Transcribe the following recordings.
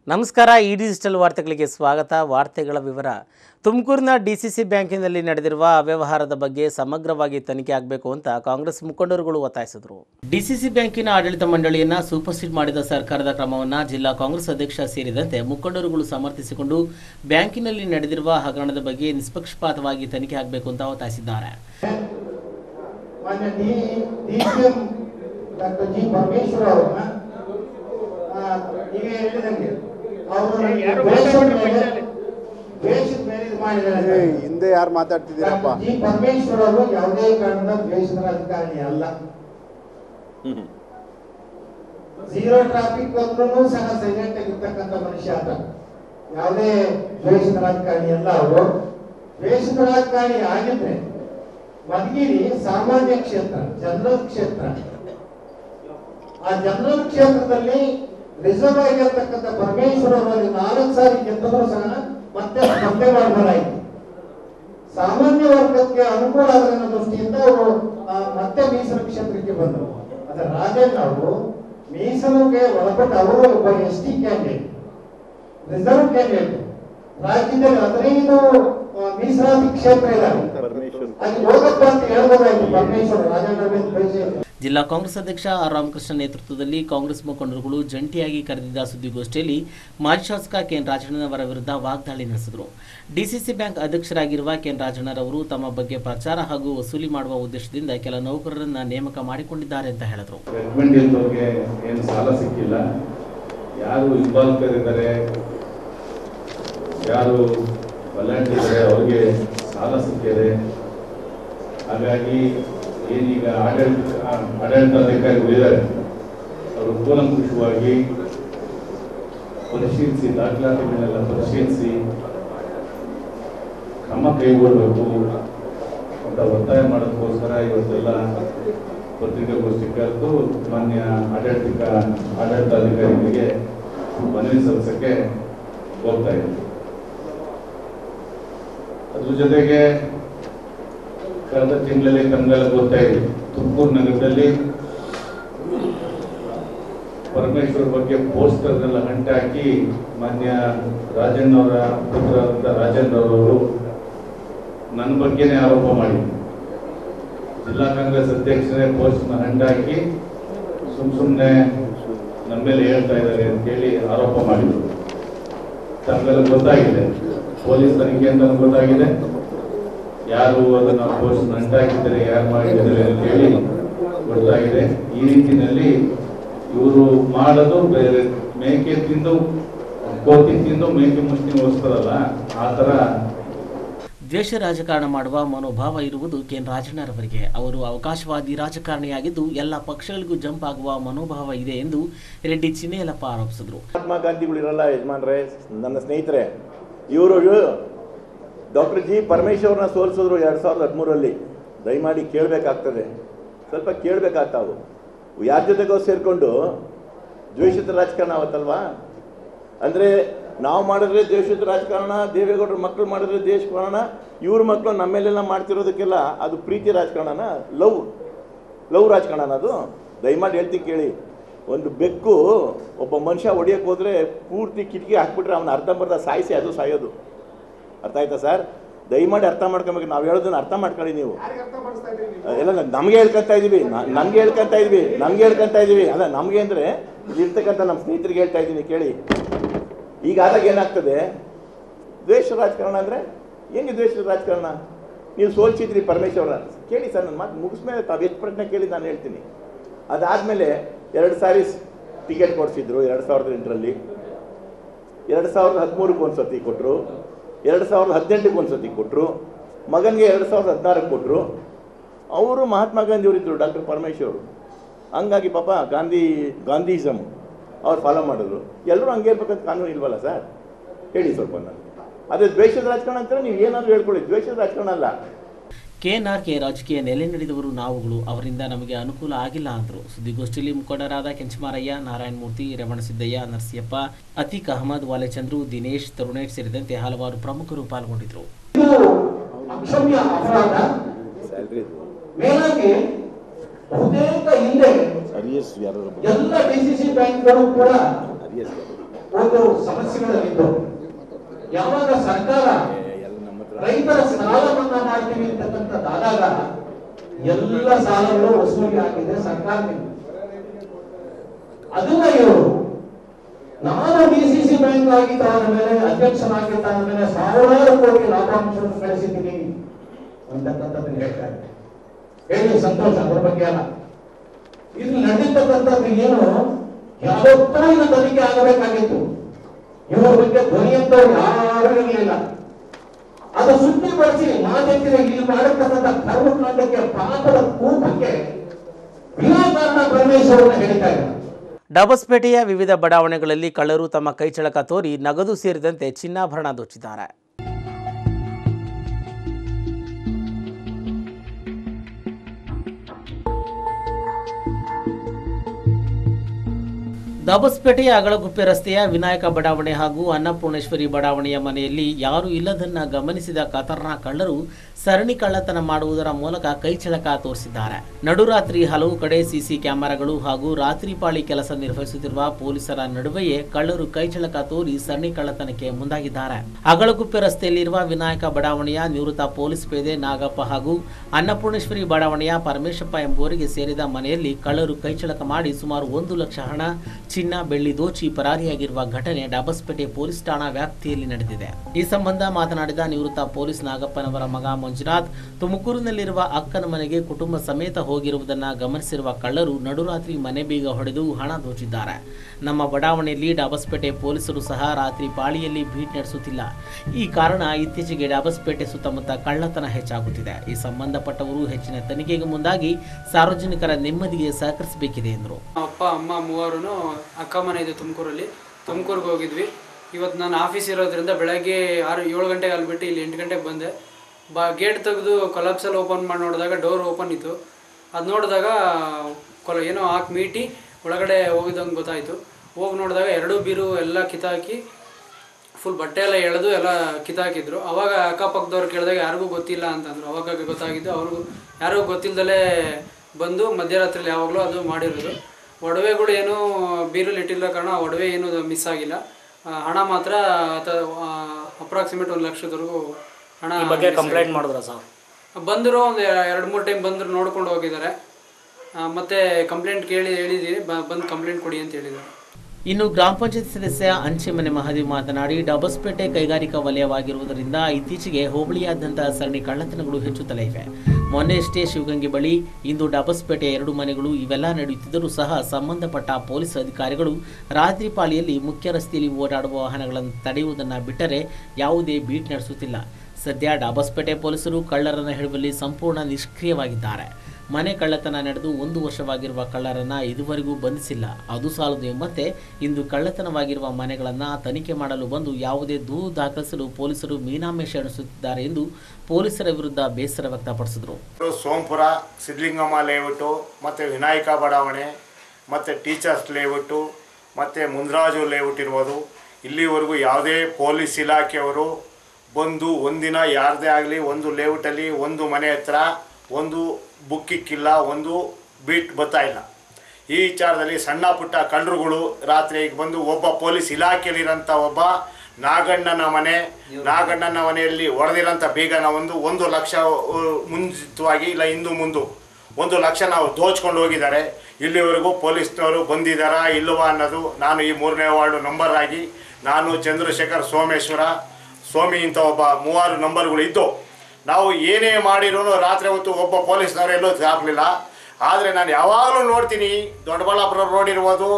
ನಮಸ್ಕಾರ ಈ ಡಿಜಿಟಲ್ ವಾರ್ತೆಗಳಿಗೆ ಸ್ವಾಗತ ವಾರ್ತೆಗಳ ವಿವರ ತುಮಕೂರಿನ ಡಿಸಿಸಿ ಬ್ಯಾಂಕಿನಲ್ಲಿ ನಡೆದಿರುವ ಅವ್ಯವಹಾರದ ಬಗ್ಗೆ ಸಮಗ್ರವಾಗಿ ತನಿಖೆ ಆಗಬೇಕು ಅಂತ ಕಾಂಗ್ರೆಸ್ ಮುಖಂಡರುಗಳು ಒತ್ತಾಯಿಸಿದರು ಡಿಸಿಸಿ ಬ್ಯಾಂಕಿನ ಆಡಳಿತ ಮಂಡಳಿಯನ್ನ ಸೂಪರ್ಸೀಡ್ ಮಾಡಿದ ಸರ್ಕಾರದ ಕ್ರಮವನ್ನು ಜಿಲ್ಲಾ ಕಾಂಗ್ರೆಸ್ ಅಧ್ಯಕ್ಷ ಸೇರಿದಂತೆ ಮುಖಂಡರುಗಳು ಸಮರ್ಥಿಸಿಕೊಂಡು ಬ್ಯಾಂಕಿನಲ್ಲಿ ನಡೆದಿರುವ ಹಗರಣದ ಬಗ್ಗೆ ನಿಷ್ಪಕ್ಷಪಾತವಾಗಿ ತನಿಖೆ ಆಗಬೇಕು ಅಂತ ಒತ್ತಾಯಿಸಿದ್ದಾರೆ ಮಾನ್ಯ D DCM doctor G Parameshwar ಅವ್ರನ್ನ ಆ, ಈಗ ಹೇಳಿದಂಗೆ ಅವರು ದ್ವೇಷದ ಮೇಲೆ ದ್ವೇಷದ ಮೇಲೆ ಇದು ಮಾಡಿದ್ದಾರೆ ಏ, ಹಿಂದೆ ಯಾರು ಮಾತಾಡ್ತಿದ್ದೀರಪ್ಪ ಡಾಕ್ಟರ್ ಜಿ ಪರಮೇಶ್ವರ್ ಅವರು ಯಾವುದೇ ಕಾರಣದ ದ್ವೇಷದ ರಾಜಕಾರಣಿ ಅಲ್ಲ ಝೀರೋ ಟ್ರಾಫಿಕ್ ಬಂದ್ರೂ ಸಹ ಸೈಲೆಂಟ್ ಆಗಿರ್ತಕ್ಕಂಥ ಮನುಷ್ಯ ಆತ ಯಾವುದೇ ದ್ವೇಷದ ರಾಜಕಾರಣಿ ಅಲ್ಲ ಅವರು ದ್ವೇಷದ ರಾಜಕಾರಣಿ ಆಗಿದ್ರೆ ಮಧುಗಿರಿ ಸಾಮಾನ್ಯ ಕ್ಷೇತ್ರ ಜನರಲ್ ಕ್ಷೇತ್ರ ಆ ಜನರಲ್ ಕ್ಷೇತ್ರದಲ್ಲಿ ರಿಸರ್ವ್ ಆಗಿರ್ತಕ್ಕಂಥ ಪರಮೇಶ್ವರ್ ಅವರಲ್ಲಿ ನಾಲ್ಕು ಸಾರಿ ಗೆದ್ದರೂ ಸಹ ಮತ್ತೆ ಸ್ಪರ್ಧೆ ಮಾಡಬಹುದಾಯಿತು ಸಾಮಾನ್ಯ ವರ್ಗಕ್ಕೆ ಅನುಕೂಲ ಆಗಲಿ ಅನ್ನೋ ದೃಷ್ಟಿಯಿಂದ ಅವರು ಆ, ಮತ್ತೆ ಮೀಸಲು ಕ್ಷೇತ್ರಕ್ಕೆ ಬಂದರು ಆದ್ರೆ ರಾಜಣ್ಣ ಅವರು ಮೀಸಲುಗೆ ಒಳಪಟ್ಟು ಅವರು ಒಬ್ಬ S T candidate reserve candidate ರಾಜ್ಯದಲ್ಲಿ ಹದಿನೈದು ಆ, ಮೀಸಲಾತಿ ಕ್ಷೇತ್ರ ಇದಾವೆ ಅಲ್ಲಿ ಹೋಗಪ್ಪ ಅಂತ ಹೇಳ್ಬೋದಾಯ್ತು ಪರಮೇಶ್ವರ್ ರಾಜಣ್ಣ ಮೇಲೆ ದ್ವೇಷ ಇದೆ. ಜಿಲ್ಲಾ ಕಾಂಗ್ರೆಸ್ ಅಧ್ಯಕ್ಷ ಆರ್ ರಾಮಕೃಷ್ಣ ನೇತೃತ್ವದಲ್ಲಿ ಕಾಂಗ್ರೆಸ್ ಮುಖಂಡರುಗಳು ಜಂಟಿಯಾಗಿ ಕರೆದಿದ್ದ ಸುದ್ದಿಗೋಷ್ಠಿಯಲ್ಲಿ ಮಾಜಿ ಶಾಸಕ ಕೆಎನ್ ರಾಜಣ್ಣನವರ ವಿರುದ್ಧ ವಾಗ್ದಾಳಿ ನಡೆಸಿದರು ಡಿಸಿಸಿ ಬ್ಯಾಂಕ್ ಅಧ್ಯಕ್ಷರಾಗಿರುವ ಕೆಎನ್ ರಾಜಣ್ಣರವರು ತಮ್ಮ ಬಗ್ಗೆ ಪ್ರಚಾರ ಹಾಗೂ ವಸೂಲಿ ಮಾಡುವ ಉದ್ದೇಶದಿಂದ ಕೆಲ ನೌಕರರನ್ನ ನೇಮಕ ಮಾಡಿಕೊಂಡಿದ್ದಾರೆ ಅಂತ ಹೇಳಿದರು ರೆಕಮೆಂಡ್ ಇದ್ದವ್ರಿಗೆ ಏನು ಸಾಲ ಸಿಕ್ಕಿಲ್ಲ ಯಾರು ಇನ್ವಾಲ್ವ್ ಇದ್ದಾರೆ ಯಾರು ವಲಂಟಿಯರ್ ಇದ್ದಾರೆ ಅವ್ರಿಗೆ ಸಾಲ ಸಿಕ್ಕಿದೆ ಹಾಗಾಗಿ ಏನೀಗ ಆಡಳಿತ ಆಡಳಿತಾಧಿಕಾರಿಗಳು ಇದ್ದಾರೆ ಅವರು ಕೂಲಂಕುಷವಾಗಿ ಪರಿಶೀಲಿಸಿ ದಾಖಲಾತಿಗಳನ್ನೆಲ್ಲ ಪರಿಶೀಲಿಸಿ ಕ್ರಮ ಕೈಗೊಳ್ಳಬೇಕು ಅಂತ ಒತ್ತಾಯ ಮಾಡೋದಕ್ಕೋಸ್ಕರ ಇವತ್ತೆಲ್ಲ ಪತ್ರಿಕಾಗೋಷ್ಠಿ ಕರೆದು ಮಾನ್ಯ ಆಡಳಿತ ಆಡಳಿತಾಧಿಕಾರಿಗಳಿಗೆ ಮನವಿ ಸಲ್ಲಿಸಕ್ಕೆ ಹೋಗ್ತಾ ಇದ್ದೀವಿ ಅದ್ರ ಜೊತೆಗೆ ಕಳೆದ ತಿಂಗಳಲ್ಲಿ ತಮಗೆಲ್ಲ ಗೊತ್ತಾ ಇದೆ ತುಮಕೂರು ನಗರದಲ್ಲಿ ಪರಮೇಶ್ವರ್ ಬಗ್ಗೆ ಪೋಸ್ಟರ್ನೆಲ್ಲ ಹಂಟೆ ಹಾಕಿ ಮಾನ್ಯ ರಾಜಣ್ಣವರ ಪುತ್ರರಾದಂಥ ರಾಜಣ್ಣವರವರು ನನ್ನ ಬಗ್ಗೆನೇ ಆರೋಪ ಮಾಡಿದ್ರು ಜಿಲ್ಲಾ ಕಾಂಗ್ರೆಸ್ ಅಧ್ಯಕ್ಷರೇ ಪೋಸ್ಟ್ನ ಹಂಡಾಕಿ ಸುಮ್ ಸುಮ್ಮನೆ ನಮ್ಮ ಮೇಲೆ ಹೇಳ್ತಾ ಇದ್ದಾರೆ ಅಂತೇಳಿ ಆರೋಪ ಮಾಡಿದ್ರು ತಮಗೆಲ್ಲ ಗೊತ್ತಾಗಿದೆ ಪೊಲೀಸ್ ತನಿಖೆ ಅಂತ ಗೊತ್ತಾಗಿದೆ ಯಾರು ಅದನ್ನ ಪೋಸ್ಟ್ ನಂಟಾಕಿದ್ದಾರೆ ಯಾರು ಮಾಡಿದ್ದಾರೆ ಅಂತೇಳಿ ಗೊತ್ತಾಗಿದೆ ಈ ರೀತಿನಲ್ಲಿ ಇವರು ಮಾಡೋದು ಬೇರೆ ಮೇಕೆ ತಿಂದು ಕೋತಿ ತಿಂದು ಮೇಕೆ ಮುಷ್ಟಿ ಓಡಿಸ್ತಾರಲ್ಲ ಆ ಥರ ದ್ವೇಷ ರಾಜಕಾರಣ ಮಾಡುವ ಮನೋಭಾವ ಇರುವುದು ಕೆಎನ್ ರಾಜಣ್ಣರವರಿಗೆ ಅವರು ಅವಕಾಶವಾದಿ ರಾಜಕಾರಣಿಯಾಗಿದ್ದು ಎಲ್ಲ ಪಕ್ಷಗಳಿಗೂ ಜಂಪ್ ಆಗುವ ಮನೋಭಾವ ಇದೆ ಎಂದು ರೆಡ್ಡಿ ಚಿನ್ನೇಲಪ್ಪ ಆರೋಪಿಸಿದರು ಮಹಾತ್ಮ ಗಾಂಧಿಗಳು ಇರಲ್ಲ ಯಜಮಾನ್ರೆ ನನ್ನ ಸ್ನೇಹಿತರೆ ಇವರು ಡಾಕ್ಟರ್ ಜಿ ಪರಮೇಶ್ವರ್ನ ಸೋಲಿಸಿದ್ರು ಎರಡು ಸಾವಿರದ ಹದಿಮೂರರಲ್ಲಿ ದಯಮಾಡಿ ಕೇಳಬೇಕಾಗ್ತದೆ ಸ್ವಲ್ಪ ಕೇಳಬೇಕಾಗ್ತಾವು ಯಾರ ಜೊತೆಗೋ ಸೇರಿಕೊಂಡು ದ್ವೇಷದ ರಾಜಕಾರಣ ಅವತ್ತಲ್ವಾ ಅಂದರೆ ನಾವು ಮಾಡಿದ್ರೆ ದ್ವೇಷದ ರಾಜಕಾರಣ ದೇವೇಗೌಡರ ಮಕ್ಕಳು ಮಾಡಿದ್ರೆ ದೇಶಕಾರಣ ಇವ್ರ ಮಕ್ಕಳು ನಮ್ಮೇಲೆಲ್ಲ ಮಾಡ್ತಿರೋದಕ್ಕೆಲ್ಲ ಅದು ಪ್ರೀತಿ ರಾಜಕಾರಣನ ಲವ್ ಲವ್ ರಾಜಕಾರಣ ಅದು ದಯಮಾಡಿ ಹೇಳ್ತೀನಿ ಕೇಳಿ ಒಂದು ಬೆಕ್ಕು ಒಬ್ಬ ಮನುಷ್ಯ ಹೊಡಿಯಕ್ಕೆ ಹೋದ್ರೆ ಪೂರ್ತಿ ಕಿಟಕಿ ಹಾಕ್ಬಿಟ್ರೆ ಅವನ ಅರ್ಧಂಬರ್ಧ ಸಾಯಿಸಿ ಅದು ಸಾಯೋದು ಅರ್ಥ ಆಯ್ತಾ ಸರ್ ದಯಮಾಡಿ ಅರ್ಥ ಮಾಡ್ಕೊಬೇಕು ನಾವು ಹೇಳೋದನ್ನ ಅರ್ಥ ಮಾಡ್ಕೊಳ್ಳಿ ನೀವು ಎಲ್ಲ ನಮಗೆ ಹೇಳ್ಕೊಂತ ಇದೀವಿ ನ- ನಮ್ಗೆ ಹೇಳ್ಕೊಂತ ಇದೀವಿ ನಮ್ಗೆ ಹೇಳ್ಕೊಂತ ಇದೀವಿ ಅಲ್ಲ ನಮ್ಗೆ ಅಂದ್ರೆ ಇರ್ತಕ್ಕಂಥ ನಮ್ಮ ಸ್ನೇಹಿತರಿಗೆ ಹೇಳ್ತಾ ಇದ್ದೀನಿ ಕೇಳಿ ಈಗ ಆದಾಗ ಏನಾಗ್ತದೆ ದ್ವೇಷ ರಾಜಕಾರಣ ಅಂದ್ರೆ ಹೆಂಗೆ ದ್ವೇಷದ ರಾಜಕಾರಣ ನೀವು ಸೋಲ್ಸಿದ್ರಿ ಪರಮೇಶ್ವರ ಕೇಳಿ ಸರ್ ನನ್ನ ಮಾತು ಮುಗಿಸ್ಮೇಲೆ ತಾವು ಎಷ್ಟು ಪ್ರಶ್ನೆ ಕೇಳಿ ನಾನು ಹೇಳ್ತೀನಿ ಅದಾದಮೇಲೆ ಎರಡು ಸಾರಿ ಟಿಕೆಟ್ ಕೊಡಿಸಿದ್ರು ಎರಡು ಸಾವಿರದ ಎಂಟರಲ್ಲಿ ಎರಡು ಸಾವಿರದ ಹದಿಮೂರಕ್ಕೆ ಒಂದು ಸತಿ ಕೊಟ್ಟರು ಎರಡು ಸಾವಿರದ ಹದಿನೆಂಟಕ್ಕೆ ಒಂದು ಸತಿ ಕೊಟ್ಟರು ಮಗನಿಗೆ ಎರಡು ಸಾವಿರದ ಹದಿನಾರಕ್ಕೆ ಕೊಟ್ಟರು ಅವರು ಮಹಾತ್ಮ ಗಾಂಧಿ ಅವರಿದ್ದರು ಡಾಕ್ಟರ್ ಪರಮೇಶ್ವರು ಹಂಗಾಗಿ ಪಾಪ ಗಾಂಧಿ ಗಾಂಧಿಸಮ್ ಅವ್ರು ಫಾಲೋ ಮಾಡಿದ್ರು ಎಲ್ಲರೂ ಹಂಗೆ ಇರ್ಬೇಕಂತ ಕಾನೂನು ಇಲ್ವಲ್ಲ ಸರ್ ಹೇಳಿ ಸ್ವಲ್ಪ ನಾನು ಅದೇ ದ್ವೇಷದ ರಾಜಕಾರಣ ಅಂತಾರೆ ನೀವು ಏನಾದರೂ ಹೇಳ್ಕೊಳ್ಳಿ ದ್ವೇಷದ ರಾಜಕಾರಣ ಅಲ್ಲ ಕೆಎನ್ಆರ್ ಕೆ ರಾಜಕೀಯ ನೆಲೆ ನಡೆದವರು ನಾವುಗಳು ಅವರಿಂದ ನಮಗೆ ಅನುಕೂಲ ಆಗಿಲ್ಲ ಅಂದರು ಸುದ್ದಿಗೋಷ್ಠಿಯಲ್ಲಿ ಮುಖಂಡರಾದ ಕೆಂಚಮಾರಯ್ಯ ನಾರಾಯಣಮೂರ್ತಿ ರೇವಣಸಿದ್ದಯ್ಯ ನರಸಿಯಪ್ಪ ಅತೀಕ್ ಅಹಮದ್ ವಾಲೆಚಂದ್ರು ದಿನೇಶ್ ತರುಣೇಶ್ ಸೇರಿದಂತೆ ಹಲವಾರು ಪ್ರಮುಖರು ಪಾಲ್ಗೊಂಡಿದ್ದರು ಇದು ಅಕ್ಷಮ್ಯ ಅಪರಾಧ ಸ್ಯಾಲ್ರಿ ಮೇಲಾಗಿ ಬಹುತೇಕ ಹಿಂದೆ ಅರಿಯಸ್ ಯಾರು ಎಲ್ಲ ಡಿಸಿಸಿ ಬ್ಯಾಂಕ್ಗಳು ಕೂಡ ಅರಿಯಸ್ ಒಂದು ಸಮಸ್ಯೆಗಳಲ್ಲಿದ್ದು ಯಾವಾಗ ಸರ್ಕಾರ ಎಲ್ಲ ನಮ್ಮ ಹತ್ರ ರೈತರ ಸಾಲ ಮನ್ನಾ ಮಾಡ್ತೀವಿ ಅಂತಕ್ಕಂಥದ್ದಾದಾಗ ಎಲ್ಲ ಸಾಲಗಳು ವಸೂಲಿ ಆಗಿದೆ ಸರ್ಕಾರದಿಂದ ಅದನ್ನ ಇವರು ನಾನು ಡಿಸಿಸಿ ಬ್ಯಾಂಕ್ ಆಗಿದ್ದಾದ ಮೇಲೆ ಅಧ್ಯಕ್ಷನಾಗಿದ್ದಾದ ಮೇಲೆ ಸಾವಿರಾರು ಕೋಟಿ ಲಾಭಾಂಶವನ್ನು ಗಳಿಸಿದ್ದೀನಿ ಅಂತಕ್ಕಂಥದ್ದನ್ನ ಹೇಳ್ತಾರೆ ಹೇಳಿ ಸಂತೋಷ ಅದ್ರ ಬಗ್ಗೆ ಅಲ್ಲ ಇದು ನಡೀತಕ್ಕಂಥದ್ದು ಏನು ಯಾವತ್ತೋ ಇದು ತನಿಖೆ ಆಗಬೇಕಾಗಿತ್ತು ಇವರ ಬಗ್ಗೆ ಧ್ವನಿಯಂತವ್ರು ಯಾರು ಇರಲಿಲ್ಲ ಅದು ಸುದ್ದಿ ಬಳಸಿ ಮಾಧ್ಯಮದಲ್ಲಿ ಇಲ್ಲಿ ಮಾಡತಕ್ಕಂಥ ಕರ್ಮಕಾಂಡಕ್ಕೆ ಪಾಪದ ಕೂಪಕ್ಕೆ ವಿನಾಕಾರಣ ಪರಮೇಶ್ವರನ್ನ ಹೇಳಿತಾ ಇದ್ದಾರೆ ಡಬಸ್ಪೇಟೆಯ ವಿವಿಧ ಬಡಾವಣೆಗಳಲ್ಲಿ ಕಳ್ಳರು ತಮ್ಮ ಕೈಚಳಕ ತೋರಿ ನಗದು ಸೇರಿದಂತೆ ಚಿನ್ನಾಭರಣ ದೋಚಿದ್ದಾರೆ ದಾಬಸ್ಪೇಟೆಯ ಅಗಳಗುಪ್ಪೆ ರಸ್ತೆಯ ವಿನಾಯಕ ಬಡಾವಣೆ ಹಾಗೂ ಅನ್ನಪೂರ್ಣೇಶ್ವರಿ ಬಡಾವಣೆಯ ಮನೆಯಲ್ಲಿ ಯಾರೂ ಇಲ್ಲದನ್ನ ಗಮನಿಸಿದ ಖತರ್ನಾಕ್ ಕಳ್ಳರು ಸರಣಿ ಕಳ್ಳತನ ಮಾಡುವುದರ ಮೂಲಕ ಕೈಚಳಕ ತೋರಿಸಿದ್ದಾರೆ ನಡುರಾತ್ರಿ ಹಲವು ಕಡೆ ಸಿಸಿ ಕ್ಯಾಮೆರಾಗಳು ಹಾಗೂ ರಾತ್ರಿ ಪಾಳಿ ಕೆಲಸ ನಿರ್ವಹಿಸುತ್ತಿರುವ ಪೊಲೀಸರ ನಡುವೆಯೇ ಕಳ್ಳರು ಕೈಚಳಕ ತೋರಿ ಸರಣಿ ಕಳ್ಳತನಕ್ಕೆ ಮುಂದಾಗಿದ್ದಾರೆ ಅಗಳಗುಪ್ಪೆ ರಸ್ತೆಯಲ್ಲಿರುವ ವಿನಾಯಕ ಬಡಾವಣೆಯ ನಿವೃತ್ತ ಪೊಲೀಸ್ ಪೇದೆ ನಾಗಪ್ಪ ಹಾಗೂ ಅನ್ನಪೂರ್ಣೇಶ್ವರಿ ಬಡಾವಣೆಯ ಪರಮೇಶಪ್ಪ ಎಂಬುವರಿಗೆ ಸೇರಿದ ಮನೆಯಲ್ಲಿ ಕಳ್ಳರು ಕೈಚಳಕ ಮಾಡಿ ಸುಮಾರು ಒಂದು ಲಕ್ಷ ಹಣ ಚಿನ್ನ ಬೆಳ್ಳಿ ದೋಚಿ ಪರಾರಿಯಾಗಿರುವ ಘಟನೆ ಡಬಸ್ಪೇಟೆ ಪೊಲೀಸ್ ಠಾಣಾ ವ್ಯಾಪ್ತಿಯಲ್ಲಿ ನಡೆದಿದೆ ಈ ಸಂಬಂಧ ಮಾತನಾಡಿದ ನಿವೃತ್ತ ಪೊಲೀಸ್ ನಾಗಪ್ಪನವರ ಮಗ ಮಂಜುನಾಥ್ ತುಮಕೂರಿನಲ್ಲಿರುವ ಅಕ್ಕನ ಮನೆಗೆ ಕುಟುಂಬ ಸಮೇತ ಹೋಗಿರುವುದನ್ನ ಗಮನಿಸಿರುವ ಕಳ್ಳರು ನಡುರಾತ್ರಿ ಮನೆ ಬೀಗ ಹೊಡೆದು ಹಣ ದೋಚಿದ್ದಾರೆ ನಮ್ಮ ಬಡಾವಣೆಯಲ್ಲಿ ಡಾಬಸ್ಪೇಟೆ ಪೊಲೀಸರು ಸಹ ರಾತ್ರಿ ಪಾಳಿಯಲ್ಲಿ ಬೀಟ್ ನಡೆಸುತ್ತಿಲ್ಲ ಈ ಕಾರಣ ಇತ್ತೀಚೆಗೆ ಡಾಬಸ್ಪೇಟೆ ಸುತ್ತಮುತ್ತ ಕಳ್ಳತನ ಹೆಚ್ಚಾಗುತ್ತಿದೆ ಈ ಸಂಬಂಧಪಟ್ಟವರು ಹೆಚ್ಚಿನ ತನಿಖೆಗೆ ಮುಂದಾಗಿ ಸಾರ್ವಜನಿಕರ ನೆಮ್ಮದಿಗೆ ಸಹಕರಿಸಬೇಕಿದೆ ಎಂದರು ಅಪ್ಪ ಅಮ್ಮ ಮೂವರು ಅಕ್ಕ ಮನೆ ಇದೆ ತುಮಕೂರಲ್ಲಿ ತುಮಕೂರಿಗೆ ಹೋಗಿದ್ವಿ ಇವತ್ತು ನಾನು ಆಫೀಸ್ ಇರೋದ್ರಿಂದ ಬೆಳಗ್ಗೆ ಆರು ಏಳು ಗಂಟೆಗೆ ಅಲ್ಲಿ ಬಿಟ್ಟು ಇಲ್ಲಿ ಎಂಟು ಗಂಟೆಗೆ ಬಂದೆ ಬಾ ಗೇಟ್ ತೆಗೆದು ಕೊಲಾಪ್ಸಲ್ಲಿ ಓಪನ್ ಮಾಡಿ ನೋಡಿದಾಗ ಡೋರ್ ಓಪನ್ ಇತ್ತು ಅದು ನೋಡಿದಾಗ ಕೊಲ ಏನೋ ಹಾಕಿ ಮೀಟಿ ಒಳಗಡೆ ಹೋಗಿದ್ದಂಗೆ ಗೊತ್ತಾಯಿತು ಹೋಗಿ ನೋಡಿದಾಗ ಎರಡೂ ಬೀರು ಎಲ್ಲ ಕಿತ್ತಾಕಿ ಫುಲ್ ಬಟ್ಟೆ ಎಲ್ಲ ಎಳೆದು ಎಲ್ಲ ಕಿತ್ತಾಕಿದ್ರು ಅವಾಗ ಅಕ್ಕಪಕ್ಕದವ್ರು ಕೇಳಿದಾಗ ಯಾರಿಗೂ ಗೊತ್ತಿಲ್ಲ ಅಂತಂದ್ರು ಅವಾಗ ಗೊತ್ತಾಗಿದ್ದು ಅವ್ರಿಗೂ ಯಾರಿಗೂ ಗೊತ್ತಿಲ್ಲದಲೇ ಬಂದು ಮಧ್ಯರಾತ್ರಿಲಿ ಯಾವಾಗಲೂ ಅದು ಮಾಡಿರೋದು ಒಡವೆಗಳು ಏನೂ ಬೀರಲ್ಲಿ ಇಟ್ಟಿಲ್ಲ ಕಾರಣ ಆ ಒಡವೆ ಏನೂ ಮಿಸ್ ಆಗಿಲ್ಲ ಆ, ಹಣ ಮಾತ್ರ ಅಪ್ರಾಕ್ಸಿಮೇಟ್ ಒಂದು ಲಕ್ಷದವರೆಗೂ ಹಣ ಬಗ್ಗೆ miss ಕಂಪ್ಲೇಂಟ್ ಆಗಿದೆ. ಮಾಡಿದ್ರ ಸರ್ ಬಂದರು ಒಂದು ಎರಡು ಮೂರು ಟೈಮ್ ಬಂದರು ನೋಡ್ಕೊಂಡು ಹೋಗಿದ್ದಾರೆ ಆ, ಮತ್ತೆ ಕಂಪ್ಲೇಂಟ್ ಕೇಳಿ ಹೇಳಿದ್ದೀವಿ ಬಂದು ಕಂಪ್ಲೇಂಟ್ ಕೊಡಿ ಅಂತ ಹೇಳಿದ್ದಾರೆ ಇನ್ನು ಗ್ರಾಮ ಪಂಚಾಯತ್ ಸದಸ್ಯ ಅಂಚೆಮನೆ ಮಹದೇವ್ ಮಾತನಾಡಿ ಡಬಸ್ಪೇಟೆ ಕೈಗಾರಿಕಾ ವಲಯವಾಗಿರುವುದರಿಂದ ಇತ್ತೀಚೆಗೆ ಹೋಬಳಿಯಾದ್ಯಂತ ಸರಣಿ ಕಳ್ಳತನಗಳು ಹೆಚ್ಚುತ್ತಲೇ ಇವೆ ಮೊನ್ನೆಯಷ್ಟೇ ಶಿವಗಂಗೆ ಬಳಿ ಇಂದು ಡಬಸ್ಪೇಟೆ ಎರಡು ಮನೆಗಳು ಇವೆಲ್ಲ ನಡೆಯುತ್ತಿದ್ದರೂ ಸಹ ಸಂಬಂಧಪಟ್ಟ ಪೊಲೀಸ್ ಅಧಿಕಾರಿಗಳು ರಾತ್ರಿ ಪಾಳಿಯಲ್ಲಿ ಮುಖ್ಯ ರಸ್ತೆಯಲ್ಲಿ ಓಡಾಡುವ ವಾಹನಗಳನ್ನು ತಡೆಯುವುದನ್ನು ಬಿಟ್ಟರೆ ಯಾವುದೇ ಬೀಟ್ ನಡೆಸುತ್ತಿಲ್ಲ ಸದ್ಯ ಡಾಬಸ್ಪೇಟೆ ಪೊಲೀಸರು ಕಳ್ಳರನ್ನು ಹಿಡುವಲ್ಲಿ ಸಂಪೂರ್ಣ ನಿಷ್ಕ್ರಿಯವಾಗಿದ್ದಾರೆ ಮನೆ ಕಳ್ಳತನ ನಡೆದು ಒಂದು ವರ್ಷವಾಗಿರುವ ಕಳ್ಳರನ್ನ ಇದುವರೆಗೂ ಬಂಧಿಸಿಲ್ಲ ಅದು ಸಾಲದು ಎಂಬಂತೆ ಇಂದು ಕಳ್ಳತನವಾಗಿರುವ ಮನೆಗಳನ್ನು ತನಿಖೆ ಮಾಡಲು ಬಂದು ಯಾವುದೇ ದೂರು ದಾಖಲಿಸಲು ಪೊಲೀಸರು ಮೀನಾಮೇಷ ಎಣಿಸುತ್ತಿದ್ದಾರೆ ಎಂದು ಪೊಲೀಸರ ವಿರುದ್ಧ ಬೇಸರ ವ್ಯಕ್ತಪಡಿಸಿದರು ಸೋಂಪುರ ಸಿದ್ಧಲಿಂಗಮ್ಮ ಲೇಔಟು ಮತ್ತು ವಿನಾಯಕ ಬಡಾವಣೆ ಮತ್ತು ಟೀಚರ್ಸ್ ಲೇಔಟು ಮತ್ತು ಮುಂದ್ರಾಜು ಲೇಔಟ್ ಇರ್ಬೋದು ಇಲ್ಲಿವರೆಗೂ ಯಾವುದೇ ಪೊಲೀಸ್ ಇಲಾಖೆಯವರು ಬಂದು ಒಂದಿನ ಯಾರದೇ ಆಗಲಿ ಒಂದು ಲೇಔಟಲ್ಲಿ ಒಂದು ಮನೆ ಹತ್ರ ಒಂದು ಬುಕ್ಕಿಕ್ಕಿಲ್ಲ ಒಂದು ಬೀಟ್ ಬರ್ತಾ ಇಲ್ಲ ಈ ವಿಚಾರದಲ್ಲಿ ಸಣ್ಣ ಪುಟ್ಟ ಕಳ್ಳರುಗಳು ರಾತ್ರಿ ಬಂದು ಒಬ್ಬ ಪೊಲೀಸ್ ಇಲಾಖೆಯಲ್ಲಿರೋಂಥ ಒಬ್ಬ ನಾಗಣ್ಣನ ಮನೆ ನಾಗಣ್ಣನ ಮನೆಯಲ್ಲಿ ಹೊಡೆದಿರೋಂಥ ಬೀಗನ ಒಂದು ಒಂದು ಲಕ್ಷ ಆ, ಮುಂಚಿತವಾಗಿ ಇಲ್ಲ ಇಂದು ಮುಂದು ಒಂದು ಲಕ್ಷ ನಾವು ದೋಚ್ಕೊಂಡು ಹೋಗಿದ್ದಾರೆ ಇಲ್ಲಿವರೆಗೂ ಪೊಲೀಸ್ನವರು ಬಂದಿದ್ದಾರಾ ಇಲ್ಲವಾ ಅನ್ನೋದು ನಾನು ಈ ಮೂರನೇ ವಾರ್ಡು ನಂಬರ್ ಆಗಿ ನಾನು ಚಂದ್ರಶೇಖರ್ ಸೋಮೇಶ್ವರ ಸ್ವಾಮಿ ಇಂಥ ಒಬ್ಬ ಮೂವಾರು ನಂಬರ್ಗಳು ಇದ್ದು ನಾವು ಏನೇ ಮಾಡಿರೂ ರಾತ್ರಿ ಹೊತ್ತು ಒಬ್ಬ ಪೊಲೀಸ್ನವರು ಎಲ್ಲೂ ಹಾಕಲಿಲ್ಲ ಆದರೆ ನಾನು ಯಾವಾಗಲೂ ನೋಡ್ತೀನಿ ದೊಡ್ಡಬಳ್ಳಾಪುರ ರೋಡ್ ಇರ್ಬೋದು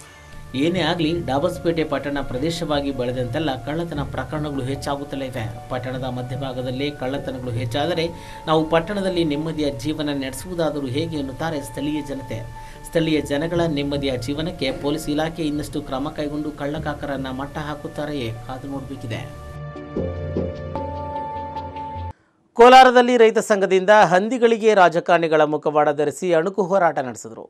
ಏನೇ ಆಗಲಿ ಡಾಬಸ್ಪೇಟೆ ಪಟ್ಟಣ ಪ್ರದೇಶವಾಗಿ ಬೆಳೆದಂತೆಲ್ಲ ಕಳ್ಳತನ ಪ್ರಕರಣಗಳು ಹೆಚ್ಚಾಗುತ್ತಲೇ ಇವೆ ಪಟ್ಟಣದ ಮಧ್ಯಭಾಗದಲ್ಲೇ ಕಳ್ಳತನಗಳು ಹೆಚ್ಚಾದರೆ ನಾವು ಪಟ್ಟಣದಲ್ಲಿ ನೆಮ್ಮದಿಯ ಜೀವನ ನಡೆಸುವುದಾದರೂ ಹೇಗೆ ಎನ್ನುತ್ತಾರೆ ಸ್ಥಳೀಯ ಜನತೆ ಸ್ಥಳೀಯ ಜನಗಳ ನೆಮ್ಮದಿಯ ಜೀವನಕ್ಕೆ ಪೊಲೀಸ್ ಇಲಾಖೆ ಇನ್ನಷ್ಟು ಕ್ರಮ ಕೈಗೊಂಡು ಕಳ್ಳಕಾಕರನ್ನ ಮಟ್ಟ ಹಾಕುತ್ತಾರೆಯೇ ಕಾದು ನೋಡಬೇಕಿದೆ ಕೋಲಾರದಲ್ಲಿ ರೈತ ಸಂಘದಿಂದ ಹಂದಿಗಳಿಗೆ ರಾಜಕಾರಣಿಗಳ ಮುಖವಾಡ ಧರಿಸಿ ಅಣುಕು ಹೋರಾಟ ನಡೆಸಿದರು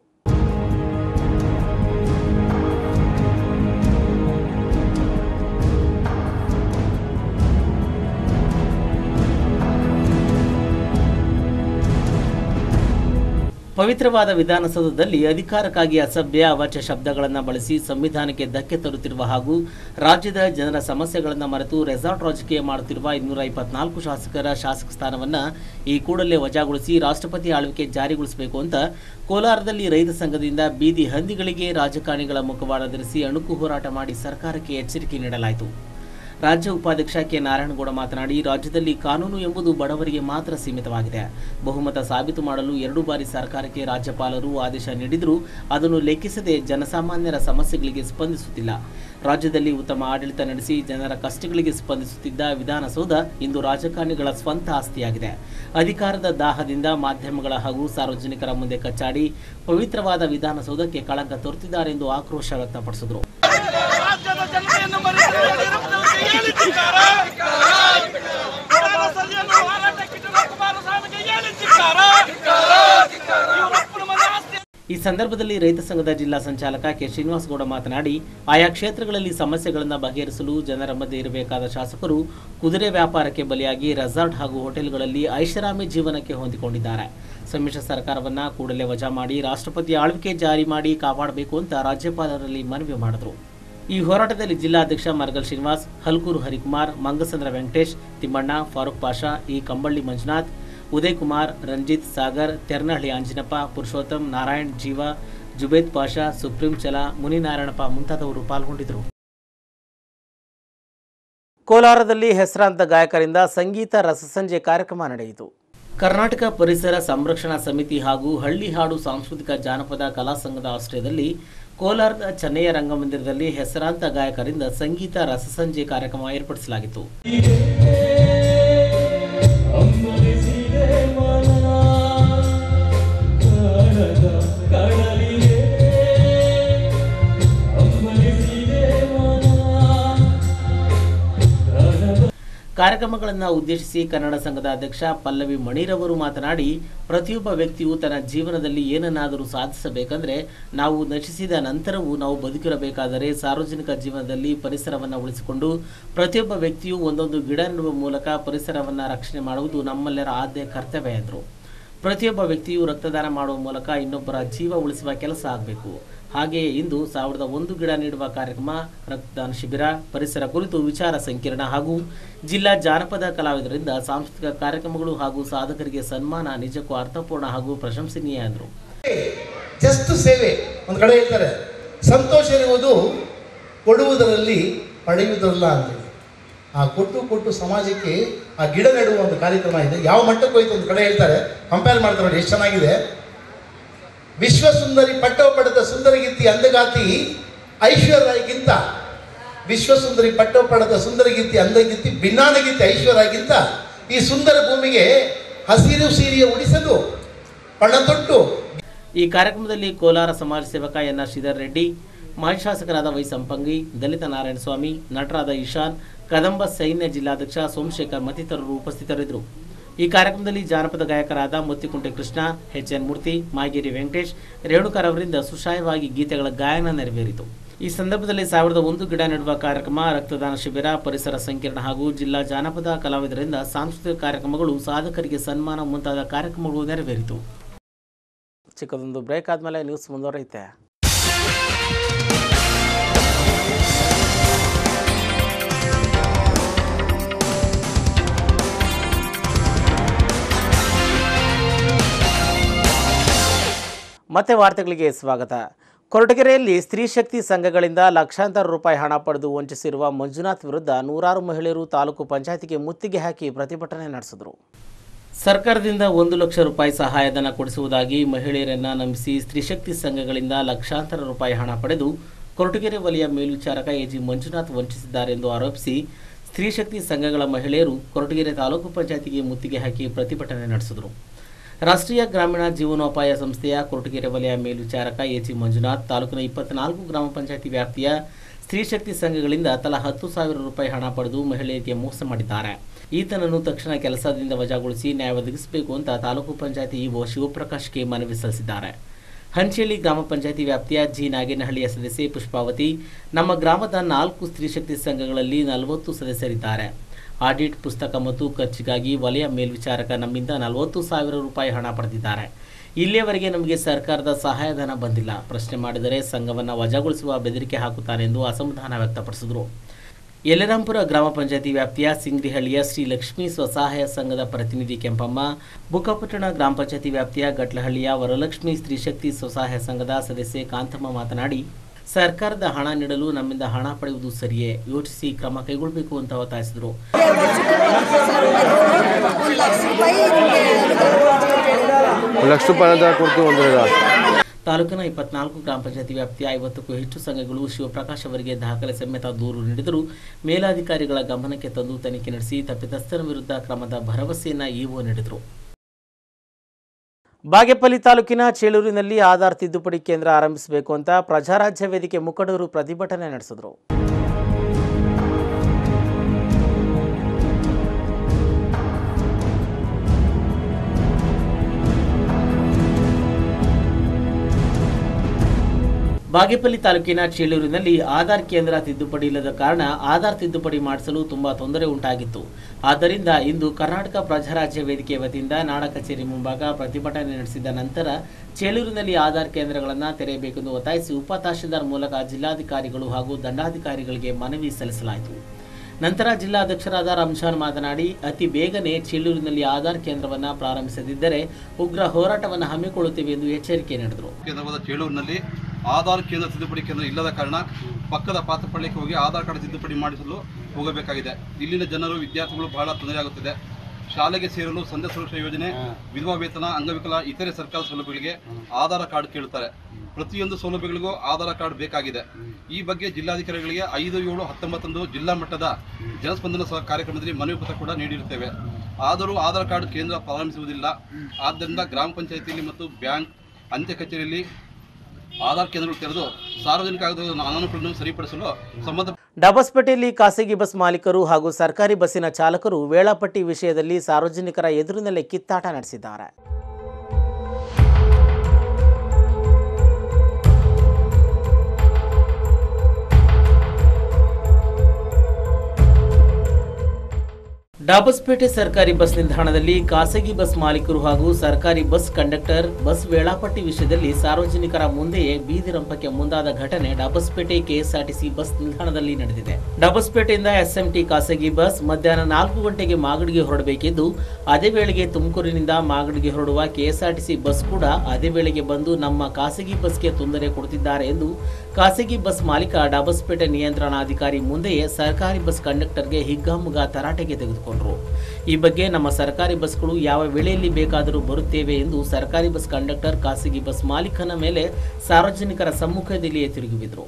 ಪವಿತ್ರವಾದ ವಿಧಾನಸೌಧದಲ್ಲಿ ಅಧಿಕಾರಕ್ಕಾಗಿ ಅಸಭ್ಯ ಅವಾಚ್ಯ ಶಬ್ದಗಳನ್ನು ಬಳಸಿ ಸಂವಿಧಾನಕ್ಕೆ ಧಕ್ಕೆ ತರುತ್ತಿರುವ ಹಾಗೂ ರಾಜ್ಯದ ಜನರ ಸಮಸ್ಯೆಗಳನ್ನು ಮರೆತು ರೆಸಾರ್ಟ್ ರಾಜಕೀಯ ಮಾಡುತ್ತಿರುವ ಇನ್ನೂರ ಇಪ್ಪತ್ನಾಲ್ಕು ಶಾಸಕರ ಶಾಸಕ ಸ್ಥಾನವನ್ನು ಈ ಕೂಡಲೇ ವಜಾಗೊಳಿಸಿ ರಾಷ್ಟ್ರಪತಿ ಆಳ್ವಿಕೆ ಜಾರಿಗೊಳಿಸಬೇಕು ಅಂತ ಕೋಲಾರದಲ್ಲಿ ರೈತ ಸಂಘದಿಂದ ಬೀದಿ ಹಂದಿಗಳಿಗೆ ರಾಜಕಾರಣಿಗಳ ಮುಖವಾಡ ಧರಿಸಿ ಅಣುಕು ಹೋರಾಟ ಮಾಡಿ ಸರ್ಕಾರಕ್ಕೆ ಎಚ್ಚರಿಕೆ ನೀಡಲಾಯಿತು ರಾಜ್ಯ ಉಪಾಧ್ಯಕ್ಷ ಕೆ ನಾರಾಯಣಗೌಡ ಮಾತನಾಡಿ ರಾಜ್ಯದಲ್ಲಿ ಕಾನೂನು ಎಂಬುದು ಬಡವರಿಗೆ ಮಾತ್ರ ಸೀಮಿತವಾಗಿದೆ ಬಹುಮತ ಸಾಬೀತು ಮಾಡಲು ಎರಡು ಬಾರಿ ಸರ್ಕಾರಕ್ಕೆ ರಾಜ್ಯಪಾಲರು ಆದೇಶ ನೀಡಿದರೂ ಅದನ್ನು ಲೆಕ್ಕಿಸದೆ ಜನಸಾಮಾನ್ಯರ ಸಮಸ್ಯೆಗಳಿಗೆ ಸ್ಪಂದಿಸುತ್ತಿಲ್ಲ ರಾಜ್ಯದಲ್ಲಿ ಉತ್ತಮ ಆಡಳಿತ ನಡೆಸಿ ಜನರ ಕಷ್ಟಗಳಿಗೆ ಸ್ಪಂದಿಸುತ್ತಿದ್ದ ವಿಧಾನಸೌಧ ಇಂದು ರಾಜಕಾರಣಿಗಳ ಸ್ವಂತ ಆಸ್ತಿಯಾಗಿದೆ ಅಧಿಕಾರದ ದಾಹದಿಂದ ಮಾಧ್ಯಮಗಳ ಹಾಗೂ ಸಾರ್ವಜನಿಕರ ಮುಂದೆ ಕಚ್ಚಾಡಿ ಪವಿತ್ರವಾದ ವಿಧಾನಸೌಧಕ್ಕೆ ಕಳಂಕ ತರುತ್ತಿದ್ದಾರೆ ಎಂದು ಆಕ್ರೋಶ ವ್ಯಕ್ತಪಡಿಸಿದರು ರಾಜ್ಯದ ಜನತೆಯನ್ನು ಮರೆತಿರುವುದಕ್ಕೆ ಹೇಳಿದ್ದಾರೆ ವಿಧಾನಸಭೆಯನ್ನು ಹೋರಾಟಕ್ಕಿಟ್ಟಿರುವ ಕುಮಾರಸ್ವಾಮಿಗೆ ಹೇಳಿದ್ದಾರೆ ಇವರಪ್ಪನ ಮನೆ ಆಸ್ತಿ ಈ ಸಂದರ್ಭದಲ್ಲಿ ರೈತ ಸಂಘದ ಜಿಲ್ಲಾ ಸಂಚಾಲಕ ಕೆ ಶ್ರೀನಿವಾಸಗೌಡ ಮಾತನಾಡಿ ಆಯಾ ಕ್ಷೇತ್ರಗಳಲ್ಲಿ ಸಮಸ್ಯೆಗಳನ್ನು ಬಗೆಹರಿಸಲು ಜನರ ಮಧ್ಯೆ ಇರಬೇಕಾದ ಶಾಸಕರು ಕುದುರೆ ವ್ಯಾಪಾರಕ್ಕೆ ಬಲಿಯಾಗಿ ರೆಸಾರ್ಟ್ ಹಾಗೂ ಹೋಟೆಲ್ಗಳಲ್ಲಿ ಐಷಾರಾಮಿ ಜೀವನಕ್ಕೆ ಹೊಂದಿಕೊಂಡಿದ್ದಾರೆ ಸಮ್ಮಿಶ್ರ ಸರ್ಕಾರವನ್ನ ಕೂಡಲೇ ವಜಾ ಮಾಡಿ ರಾಷ್ಟ್ರಪತಿ ಆಳ್ವಿಕೆ ಜಾರಿ ಮಾಡಿ ಕಾಪಾಡಬೇಕು ಅಂತ ರಾಜ್ಯಪಾಲರಲ್ಲಿ ಮನವಿ ಮಾಡಿದರು ಈ ಹೋರಾಟದಲ್ಲಿ ಜಿಲ್ಲಾಧ್ಯಕ್ಷ ಮರಗಲ್ ಶ್ರೀನಿವಾಸ್ ಹಲ್ಕೂರು ಹರಿಕುಮಾರ್ ಮಂಗಸಂದ್ರ ವೆಂಕಟೇಶ್ ತಿಮ್ಮಣ್ಣ ಫಾರೂಕ್ ಪಾಷಾ ಇ ಕಂಬಳ್ಳಿ ಮಂಜುನಾಥ್ ಉದಯ್ ಕುಮಾರ್ ರಂಜಿತ್ ಸಾಗರ್ ತೆರ್ನಹಳ್ಳಿ ಆಂಜಿನಪ್ಪ ಪುರುಷೋತ್ತಮ್ ನಾರಾಯಣ್ ಜೀವ ಜುಬೇದ್ ಪಾಷಾ ಸುಪ್ರೀಂ ಚಲ ಮುನಿನಾರಾಯಣಪ್ಪ ಮುಂತಾದವರು ಪಾಲ್ಗೊಂಡಿದ್ದರು ಕೋಲಾರದಲ್ಲಿ ಹೆಸರಾಂತ ಗಾಯಕರಿಂದ ಸಂಗೀತ ರಸಸಂಜೆ ಕಾರ್ಯಕ್ರಮ ನಡೆಯಿತು ಕರ್ನಾಟಕ ಪರಿಸರ ಸಂರಕ್ಷಣಾ ಸಮಿತಿ ಹಾಗೂ ಹಳ್ಳಿ ಹಾಡು ಸಾಂಸ್ಕೃತಿಕ ಜಾನಪದ ಕಲಾ ಸಂಘದ ಆಶ್ರಯದಲ್ಲಿ ಕೋಲಾರದ ಚೆನ್ನಯ್ಯ ರಂಗಮಂದಿರದಲ್ಲಿ ಹೆಸರಾಂತ ಗಾಯಕರಿಂದ ಸಂಗೀತ ರಸಸಂಜೆ ಕಾರ್ಯಕ್ರಮ ಏರ್ಪಡಿಸಲಾಗಿತ್ತು ಕಾರ್ಯಕ್ರಮಗಳನ್ನು ಉದ್ದೇಶಿಸಿ ಕನ್ನಡ ಸಂಘದ ಅಧ್ಯಕ್ಷ ಪಲ್ಲವಿ ಮಣಿರವರು ಮಾತನಾಡಿ ಪ್ರತಿಯೊಬ್ಬ ವ್ಯಕ್ತಿಯು ತನ್ನ ಜೀವನದಲ್ಲಿ ಏನನ್ನಾದರೂ ಸಾಧಿಸಬೇಕಂದ್ರೆ ನಾವು ನಶಿಸಿದ ನಂತರವೂ ನಾವು ಬದುಕಿರಬೇಕಾದರೆ ಸಾರ್ವಜನಿಕ ಜೀವನದಲ್ಲಿ ಪರಿಸರವನ್ನು ಉಳಿಸಿಕೊಂಡು ಪ್ರತಿಯೊಬ್ಬ ವ್ಯಕ್ತಿಯು ಒಂದೊಂದು ಗಿಡ ನೆಡುವ ಮೂಲಕ ಪರಿಸರವನ್ನು ರಕ್ಷಣೆ ಮಾಡುವುದು ನಮ್ಮೆಲ್ಲರ ಆದ್ಯ ಕರ್ತವ್ಯ ಎಂದರು ಪ್ರತಿಯೊಬ್ಬ ವ್ಯಕ್ತಿಯು ರಕ್ತದಾನ ಮಾಡುವ ಮೂಲಕ ಇನ್ನೊಬ್ಬರ ಜೀವ ಉಳಿಸುವ ಕೆಲಸ ಆಗಬೇಕು ಹಾಗೆಯೇ ಇಂದು ಸಾವಿರದ ಒಂದು ಗಿಡ ನೀಡುವ ಕಾರ್ಯಕ್ರಮ ರಕ್ತದಾನ ಶಿಬಿರ ಪರಿಸರ ಕುರಿತು ವಿಚಾರ ಸಂಕಿರಣ ಹಾಗೂ ಜಿಲ್ಲಾ ಜಾನಪದ ಕಲಾವಿದರಿಂದ ಸಾಂಸ್ಕೃತಿಕ ಕಾರ್ಯಕ್ರಮಗಳು ಹಾಗೂ ಸಾಧಕರಿಗೆ ಸನ್ಮಾನ ನಿಜಕ್ಕೂ ಅರ್ಥಪೂರ್ಣ ಹಾಗೂ ಪ್ರಶಂಸನೀಯ ಎಂದರು ಜಸ್ಟ್ ಸೇವೆ ಒಂದು ಕಡೆ ಹೇಳ್ತಾರೆ ಸಂತೋಷ ಇರುವುದು ಕೊಡುವುದರಲ್ಲಿ ಪಡೆಯುವುದಲ್ಲ ಅಂತೇಳಿ ಆ ಕೊಟ್ಟು ಕೊಟ್ಟು ಸಮಾಜಕ್ಕೆ ಆ ಗಿಡ ನೆಡುವ ಒಂದು ಕಾರ್ಯಕ್ರಮ ಇದೆ ಯಾವ ಮಟ್ಟಕ್ಕೆ ಹೋಯ್ತು ಒಂದು ಕಡೆ ಹೇಳ್ತಾರೆ ಕಂಪೇರ್ ಮಾಡ್ತಾರೆ ನೋಡಿ ಎಷ್ಟು ಚೆನ್ನಾಗಿದೆ ವಿಶ್ವ ಸುಂದರಿ ಪಟ್ಟವ ಪಡೆದ ಸುಂದರಗೀತಿ ಅಂದಗಾತಿ ಐಶ್ವರ್ಯಗಿಂತ ವಿಶ್ವ ಸುಂದರಿ ಪಟ್ಟವ ಪಡೆದ ಸುಂದರಗೀತಿ ಅಂದಗೀತಿ ಭಿನ್ನಾನಗೀತಿ ಐಶ್ವರ್ಯಗಿಂತ ಈ ಸುಂದರ ಭೂಮಿಗೆ ಹಸಿರು ಸೀರೆಯ ಉಡಿಸಲು ಪಣತೊಟ್ಟು ಈ ಕಾರ್ಯಕ್ರಮದಲ್ಲಿ ಕೋಲಾರ ಸಮಾಜ ಸೇವಕ ಎನ್ ಆರ್ ಶ್ರೀಧರ್ ರೆಡ್ಡಿ ಮಾಜಿ ಶಾಸಕರಾದ ವೈ ಸಂಪಂಗಿ ದಲಿತ ನಾರಾಯಣಸ್ವಾಮಿ ನಟರಾದ ಈಶಾನ್ ಕದಂಬ ಸೈನ್ಯ ಜಿಲ್ಲಾಧ್ಯಕ್ಷ ಸೋಮಶೇಖರ್ ಮತ್ತಿತರರು ಉಪಸ್ಥಿತರಿದ್ದರು ಈ ಕಾರ್ಯಕ್ರಮದಲ್ಲಿ ಜಾನಪದ ಗಾಯಕರಾದ ಮುತ್ತಿಕುಂಟೆ ಕೃಷ್ಣ ಎಚ್ ಎನ್ ಮೂರ್ತಿ ಮಾಗೇರಿ ವೆಂಕಟೇಶ್ ರೇಣುಕರ್ ಅವರಿಂದ ಸುಶಾಯವಾಗಿ ಗೀತೆಗಳ ಗಾಯನ ನೆರವೇರಿತು ಈ ಸಂದರ್ಭದಲ್ಲಿ ಸಾವಿರದ ಒಂದು ಗಿಡ ನೆಡುವ ಕಾರ್ಯಕ್ರಮ ರಕ್ತದಾನ ಶಿಬಿರ ಪರಿಸರ ಸಂಕಿರಣ ಹಾಗೂ ಜಿಲ್ಲಾ ಜಾನಪದ ಕಲಾವಿದರಿಂದ ಸಾಂಸ್ಕೃತಿಕ ಕಾರ್ಯಕ್ರಮಗಳು ಸಾಧಕರಿಗೆ ಸನ್ಮಾನ ಮುಂತಾದ ಕಾರ್ಯಕ್ರಮಗಳು ನೆರವೇರಿತು ಚಿಕ್ಕದೊಂದು ಬ್ರೇಕ್ ಆದಮೇಲೆ ನ್ಯೂಸ್ ಮುಂದುವರೈತೆ ಮತ್ತೆ ವಾರ್ತೆಗಳಿಗೆ ಸ್ವಾಗತ ಕೊರಟಗೆರೆಯಲ್ಲಿ ಸ್ತ್ರೀ ಶಕ್ತಿ ಸಂಘಗಳಿಂದ ಲಕ್ಷಾಂತರ ರೂಪಾಯಿ ಹಣ ಪಡೆದು ವಂಚಿಸಿರುವ ಮಂಜುನಾಥ್ ವಿರುದ್ಧ ನೂರಾರು ಮಹಿಳೆಯರು ತಾಲೂಕು ಪಂಚಾಯತಿಗೆ ಮುತ್ತಿಗೆ ಹಾಕಿ ಪ್ರತಿಭಟನೆ ನಡೆಸಿದರು ಸರ್ಕಾರದಿಂದ ಒಂದು ಲಕ್ಷ ರೂಪಾಯಿ ಸಹಾಯಧನ ಕೊಡಿಸುವುದಾಗಿ ಮಹಿಳೆಯರನ್ನ ನಂಬಿಸಿ ಸ್ತ್ರೀಶಕ್ತಿ ಸಂಘಗಳಿಂದ ಲಕ್ಷಾಂತರ ರೂಪಾಯಿ ಹಣ ಪಡೆದು ಕೊರಟಗೆರೆ ವಲಯ ಮೇಲ್ವಿಚಾರಕ ಎಜಿ ಮಂಜುನಾಥ್ ವಂಚಿಸಿದ್ದಾರೆ ಎಂದು ಆರೋಪಿಸಿ ಸ್ತ್ರೀಶಕ್ತಿ ಸಂಘಗಳ ಮಹಿಳೆಯರು ಕೊರಟಗೆರೆ ತಾಲೂಕು ಪಂಚಾಯತಿಗೆ ಮುತ್ತಿಗೆ ಹಾಕಿ ಪ್ರತಿಭಟನೆ ನಡೆಸಿದರು ರಾಷ್ಟ್ರೀಯ ಗ್ರಾಮೀಣ ಜೀವನೋಪಾಯ ಸಂಸ್ಥೆಯ ಕೊರಟಗೆರೆ ವಲಯ ಮೇಲ್ವಿಚಾರಕ ಎಚಿ ಮಂಜುನಾಥ್ ತಾಲೂಕಿನ ಇಪ್ಪತ್ನಾಲ್ಕು ಗ್ರಾಮ ಪಂಚಾಯತಿ ವ್ಯಾಪ್ತಿಯ ಸ್ತ್ರೀಶಕ್ತಿ ಸಂಘಗಳಿಂದ ತಲಾ ಹತ್ತು ಸಾವಿರ ರೂಪಾಯಿ ಹಣ ಪಡೆದು ಮಹಿಳೆಯರಿಗೆ ಮೋಸ ಮಾಡಿದ್ದಾರೆ ಈತನನ್ನು ತಕ್ಷಣ ಕೆಲಸದಿಂದ ವಜಾಗೊಳಿಸಿ ನ್ಯಾಯ ಒದಗಿಸಬೇಕು ಅಂತ ತಾಲೂಕು ಪಂಚಾಯತಿ ಇಒ ಶಿವಪ್ರಕಾಶ್ಗೆ ಮನವಿ ಸಲ್ಲಿಸಿದ್ದಾರೆ ಹಂಚೇಳಿ ಗ್ರಾಮ ಪಂಚಾಯತಿ ವ್ಯಾಪ್ತಿಯ ಜಿ ನಾಗೇನಹಳ್ಳಿಯ ಸದಸ್ಯೆ ಪುಷ್ಪಾವತಿ ನಮ್ಮ ಗ್ರಾಮದ ನಾಲ್ಕು ಸ್ತ್ರೀಶಕ್ತಿ ಸಂಘಗಳಲ್ಲಿ ನಲವತ್ತು ಸದಸ್ಯರಿದ್ದಾರೆ ಆಡಿಟ್ ಪುಸ್ತಕ ಮತ್ತು ಖರ್ಚಿಗಾಗಿ ವಲಯ ಮೇಲ್ವಿಚಾರಕ ನಮ್ಮಿಂದ ನಲವತ್ತು ಸಾವಿರ ರೂಪಾಯಿ ಹಣ ಪಡೆದಿದ್ದಾರೆ ಇಲ್ಲಿಯವರೆಗೆ ನಮಗೆ ಸರ್ಕಾರದ ಸಹಾಯಧನ ಬಂದಿಲ್ಲ ಪ್ರಶ್ನೆ ಮಾಡಿದರೆ ಸಂಘವನ್ನು ವಜಾಗೊಳಿಸುವ ಬೆದರಿಕೆ ಹಾಕುತ್ತಾರೆ ಎಂದು ಅಸಮಾಧಾನ ವ್ಯಕ್ತಪಡಿಸಿದರು ಯಲ್ಲರಾಂಪುರ ಗ್ರಾಮ ಪಂಚಾಯತಿ ವ್ಯಾಪ್ತಿಯ ಸಿಂಗ್ರಿಹಳ್ಳಿಯ ಶ್ರೀ ಲಕ್ಷ್ಮೀ ಸ್ವಸಹಾಯ ಸಂಘದ ಪ್ರತಿನಿಧಿ ಕೆಂಪಮ್ಮ ಬುಕ್ಕಾಪಟ್ಟಣ ಗ್ರಾಮ ಪಂಚಾಯತಿ ವ್ಯಾಪ್ತಿಯ ಗಟ್ಲಹಳ್ಳಿಯ ವರಲಕ್ಷ್ಮಿ ಸ್ತ್ರೀಶಕ್ತಿ ಸ್ವಸಹಾಯ ಸಂಘದ ಸದಸ್ಯೆ ಕಾಂತಮ್ಮ ಮಾತನಾಡಿ ಸರ್ಕಾರದ ಹಣ ನೀಡಲು ನಮ್ಮಿಂದ ಹಣ ಪಡೆಯುವುದು ಸರಿಯೇ ಯೋಚಿಸಿ ಕ್ರಮ ಕೈಗೊಳ್ಳಬೇಕು ಅಂತ ಒತ್ತಾಯಿಸಿದರು ಲಕ್ಷ ರೂಪಾಯಿ ಅಂತ ಕೊಡ್ತೀವಿ ಒಂದು ತಾಲೂಕಿನ ಇಪ್ಪತ್ನಾಲ್ಕು ಗ್ರಾಮ ಪಂಚಾಯತಿ ವ್ಯಾಪ್ತಿಯ ಐವತ್ತಕ್ಕೂ ಹೆಚ್ಚು ಸಂಘಗಳು ಶಿವಪ್ರಕಾಶ್ ಅವರಿಗೆ ದಾಖಲೆ ಸಮೇತ ದೂರು ನೀಡಿದರೂ ಮೇಲಾಧಿಕಾರಿಗಳ ಗಮನಕ್ಕೆ ತಂದು ತನಿಖೆ ನಡೆಸಿ ತಪ್ಪಿತಸ್ಥರ ವಿರುದ್ಧ ಕ್ರಮದ ಭರವಸೆಯನ್ನ ಇಒ ನೀಡಿದರು ಬಾಗೇಪಲ್ಲಿ ತಾಲೂಕಿನ ಚೇಳೂರಿನಲ್ಲಿ ಆಧಾರ್ ತಿದ್ದುಪಡಿ ಕೇಂದ್ರ ಆರಂಭಿಸಬೇಕು ಅಂತ ಪ್ರಜಾರಾಜ್ಯ ವೇದಿಕೆ ಮುಖಂಡರು ಪ್ರತಿಭಟನೆ ನಡೆಸಿದರು ಬಾಗೇಪಲ್ಲಿ ತಾಲೂಕಿನ ಚೇಳೂರಿನಲ್ಲಿ ಆಧಾರ್ ಕೇಂದ್ರ ತಿದ್ದುಪಡಿ ಇಲ್ಲದ ಕಾರಣ ಆಧಾರ್ ತಿದ್ದುಪಡಿ ಮಾಡಿಸಲು ತುಂಬಾ ತೊಂದರೆ ಉಂಟಾಗಿತ್ತು ಆದ್ದರಿಂದ ಇಂದು ಕರ್ನಾಟಕ ಪ್ರಜಾರಾಜ್ಯ ವೇದಿಕೆ ವತಿಯಿಂದ ನಾಡ ಕಚೇರಿ ಮುಂಭಾಗ ಪ್ರತಿಭಟನೆ ನಡೆಸಿದ ನಂತರ ಚೇಳೂರಿನಲ್ಲಿ ಆಧಾರ್ ಕೇಂದ್ರಗಳನ್ನು ತೆರೆಯಬೇಕೆಂದು ಒತ್ತಾಯಿಸಿ ಉಪ ತಹಶೀಲ್ದಾರ್ ಮೂಲಕ ಜಿಲ್ಲಾಧಿಕಾರಿಗಳು ಹಾಗೂ ದಂಡಾಧಿಕಾರಿಗಳಿಗೆ ಮನವಿ ಸಲ್ಲಿಸಲಾಯಿತು ನಂತರ ಜಿಲ್ಲಾಧ್ಯಕ್ಷರಾದ ರಂಜಾನ್ ಮಾತನಾಡಿ ಅತಿ ಬೇಗನೆ ಚೇಳೂರಿನಲ್ಲಿ ಆಧಾರ್ ಕೇಂದ್ರವನ್ನು ಪ್ರಾರಂಭಿಸದಿದ್ದರೆ ಉಗ್ರ ಹೋರಾಟವನ್ನು ಹಮ್ಮಿಕೊಳ್ಳುತ್ತೇವೆ ಎಂದು ಎಚ್ಚರಿಕೆ ನೀಡಿದರು ಕೇಂದ್ರವಾದ ಚೇಳೂರಿನಲ್ಲಿ ಆಧಾರ್ ಕೇಂದ್ರ ತಿದ್ದುಪಡಿ ಕೇಂದ್ರ ಇಲ್ಲದ ಕಾರಣ ಪಕ್ಕದ ಪಾತ್ರಪಳ್ಳಿಗೆ ಹೋಗಿ ಆಧಾರ್ ಕಾರ್ಡ್ ತಿದ್ದುಪಡಿ ಮಾಡಿಸಲು ಹೋಗಬೇಕಾಗಿದೆ ಇಲ್ಲಿನ ಜನರು ವಿದ್ಯಾರ್ಥಿಗಳು ಬಹಳ ತೊಂದರೆಯಾಗುತ್ತಿದೆ ಶಾಲೆಗೆ ಸೇರಲು ಸಂಧ್ಯಾ ಸುರಕ್ಷಾ ಯೋಜನೆ ವಿಧವಾ ವೇತನ ಅಂಗವಿಕಲ ಇತರೆ ಸರ್ಕಾರದ ಸೌಲಭ್ಯಗಳಿಗೆ ಆಧಾರ್ ಕಾರ್ಡ್ ಕೇಳುತ್ತಾರೆ ಪ್ರತಿಯೊಂದು ಸೌಲಭ್ಯಗಳಿಗೂ ಆಧಾರ್ ಕಾರ್ಡ್ ಬೇಕಾಗಿದೆ ಈ ಬಗ್ಗೆ ಜಿಲ್ಲಾಧಿಕಾರಿಗಳಿಗೆ ಐದು ಏಳು ಹತ್ತೊಂಬತ್ತೊಂದು ಜಿಲ್ಲಾ ಮಟ್ಟದ ಜನಸ್ಪಂದನ ಸಹ ಕಾರ್ಯಕ್ರಮದಲ್ಲಿ ಮನವಿ ಪತ್ರ ಕೂಡ ನೀಡಿರುತ್ತೇವೆ ಆದರೂ ಆಧಾರ್ ಕಾರ್ಡ್ ಕೇಂದ್ರ ಪ್ರಾರಂಭಿಸುವುದಿಲ್ಲ ಆದ್ದರಿಂದ ಗ್ರಾಮ ಪಂಚಾಯಿತಿಯಲ್ಲಿ ಮತ್ತು ಬ್ಯಾಂಕ್ ಅಂಚೆ ಕಚೇರಿಯಲ್ಲಿ ಆಧಾರ್ ಕೇಂದ್ರಗಳು ತೆರೆದು ಸಾರ್ವಜನಿಕ ಆಗೋದ ಅನಾನುಕೂಲವನ್ನು ಸರಿಪಡಿಸಲು ಸಂಬಂಧ ಡಬಸ್ಪೇಟೆಯಲ್ಲಿ ಖಾಸಗಿ ಬಸ್ ಮಾಲೀಕರು ಹಾಗೂ ಸರ್ಕಾರಿ ಬಸ್ಸಿನ ಚಾಲಕರು ವೇಳಾಪಟ್ಟಿ ವಿಷಯದಲ್ಲಿ ಸಾರ್ವಜನಿಕರ ಎದುರಿನಲ್ಲೇ ಕಿತ್ತಾಟ ನಡೆಸಿದ್ದಾರೆ ಡಾಬಸ್ಪೇಟೆ ಸರ್ಕಾರಿ ಬಸ್ ನಿಲ್ದಾಣದಲ್ಲಿ ಖಾಸಗಿ ಬಸ್ ಮಾಲೀಕರು ಹಾಗೂ ಸರ್ಕಾರಿ ಬಸ್ ಕಂಡಕ್ಟರ್ ಬಸ್ ವೇಳಾಪಟ್ಟಿ ವಿಷಯದಲ್ಲಿ ಸಾರ್ವಜನಿಕರ ಮುಂದೆಯೇ ಬೀದಿ ರಂಪಕ್ಕೆ ಮುಂದಾದ ಘಟನೆ ಡಾಬಸ್ಪೇಟೆ ಕೆಎಸ್ಆರ್ಟಿಸಿ ಬಸ್ ನಿಲ್ದಾಣದಲ್ಲಿ ನಡೆದಿದೆ ಡಾಬಸ್ಪೇಟೆಯಿಂದ ಎಸ್ಎಂಟಿ ಖಾಸಗಿ ಬಸ್ ಮಧ್ಯಾಹ್ನ ನಾಲ್ಕು ಗಂಟೆಗೆ ಮಾಗಡಿಗೆ ಹೊರಡಬೇಕಿದ್ದು ಅದೇ ವೇಳೆಗೆ ತುಮಕೂರಿನಿಂದ ಮಾಗಡಿಗೆ ಹೊರಡುವ ಕೆಎಸ್ಆರ್ಟಿಸಿ ಬಸ್ ಕೂಡ ಅದೇ ವೇಳೆಗೆ ಬಂದು ನಮ್ಮ ಖಾಸಗಿ ಬಸ್ಗೆ ತೊಂದರೆ ಕೊಡುತ್ತಿದ್ದಾರೆ ಎಂದು ಖಾಸಗಿ ಬಸ್ ಮಾಲೀಕ ಡಾಬಸ್ಪೇಟೆ ನಿಯಂತ್ರಣಾಧಿಕಾರಿ ಮುಂದೆಯೇ ಸರ್ಕಾರಿ ಬಸ್ ಕಂಡಕ್ಟರ್ಗೆ ಹಿಗ್ಗಾಮುಗ್ಗ ತರಾಟೆಗೆ ತೆಗೆದುಕೊಂಡರು ಈ ಬಗ್ಗೆ ನಮ್ಮ ಸರ್ಕಾರಿ ಬಸ್ಗಳು ಯಾವ ವೇಳೆಯಲ್ಲಿ ಬೇಕಾದರೂ ಬರುತ್ತೇವೆ ಎಂದು ಸರ್ಕಾರಿ ಬಸ್ ಕಂಡಕ್ಟರ್ ಖಾಸಗಿ ಬಸ್ ಮಾಲೀಕನ ಮೇಲೆ ಸಾರ್ವಜನಿಕರ ಸಮ್ಮುಖದಲ್ಲಿಯೇ ತಿರುಗಿಬಿದ್ರು